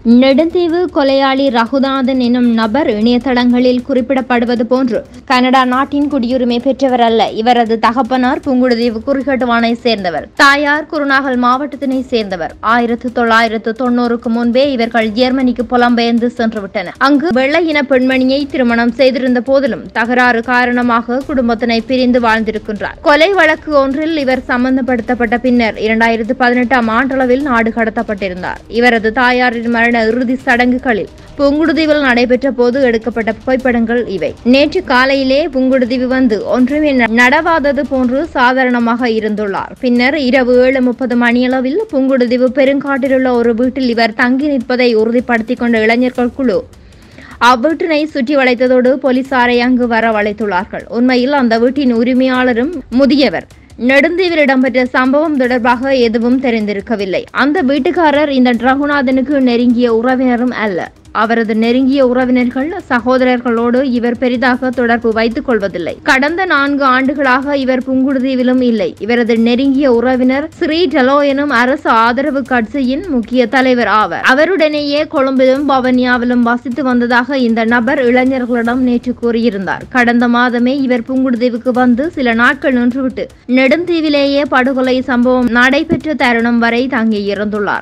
நெடுந்தீவு கொலையாளி ரகுநாதன் எனும் நபர் இணையதளங்களில் குறிப்பிடப்படுவது போன்று கனடா நாட்டின் குடியுரிமை பெற்றவர் அல்ல இவரது தகப்பனார் புங்குடுதீவு குறுகட்டுவானை சேர்ந்தவர் தாயார் குருநாகல் மாவட்டத்தினை சேர்ந்தவர் ஆயிரத்து தொள்ளாயிரத்து தொண்ணூறுக்கு முன்பே இவர்கள் ஜெர்மனிக்கு புலம்பெயர்ந்து சென்றுவிட்டனர் அங்கு வெள்ளை இன பெண்மணியை திருமணம் செய்திருந்த போதிலும் தகராறு காரணமாக குடும்பத்தினை பிரிந்து வாழ்ந்திருக்கின்றார் கொலை வழக்கு ஒன்றில் இவர் சம்பந்தப்படுத்தப்பட்ட பின்னர் இரண்டாயிரத்து பதினெட்டாம் ஆண்டளவில் நாடு கடத்தப்பட்டிருந்தார் இவரது தாயாரின் மரண இறுதி சடங்குகளில் புங்குடுதீவில் நடைபெற்ற போது எடுக்கப்பட்ட புகைப்படங்கள் இவை நேற்று காலையிலே புங்குடுதீவு வந்து ஒன்றுமே ந- நடவாதது போன்று சாதாரணமாக இருந்துள்ளார் பின்னர் இரவு ஏழு முப்பது மணியளவில் புங்குடுதீவு பெருங்காட்டிலுள்ள ஒரு வீட்டில் இவர் தங்கி நிற்பதை உறுதிப்படுத்திக் கொண்ட இளைஞர்கள் குழு அவ்வீட்டினை சுற்றி வளைத்ததோடு போலீசாரை அங்கு வரவழைத்துள்ளார்கள் உண்மையில் அந்த வீட்டின் உரிமையாளரும் முதியவர் நெடுந்தீவில் இடம்பெற்ற சம்பவம் தொடர்பாக எதுவும் தெரிந்திருக்கவில்லை அந்த வீட்டுக்காரர் இந்த ரகுநாதனுக்கு நெருங்கிய உறவினரும் அல்ல அவரது நெருங்கிய உறவினர்கள் சகோதரர்களோடு இவர் பெரிதாக தொடர்பு வைத்துக் கொள்வதில்லை கடந்த நான்கு ஆண்டுகளாக இவர் புங்குடுதீவிலும் இல்லை இவரது நெருங்கிய உறவினர் ஸ்ரீ டெலோ எனும் அரசு ஆதரவு கட்சியின் முக்கிய தலைவர் ஆவர் அவருடனேயே கொழும்பிலும் பவனியாவிலும் வசித்து வந்ததாக இந்த நபர் இளைஞர்களிடம் நேற்று கூறியிருந்தார் கடந்த மாதமே இவர் புங்குடுதீவுக்கு வந்து சில நாட்கள் நின்றுவிட்டு நெடுந்தீவிலேயே படுகொலை சம்பவம் நடைபெற்ற தருணம் வரை தங்கியிருந்துள்ளார்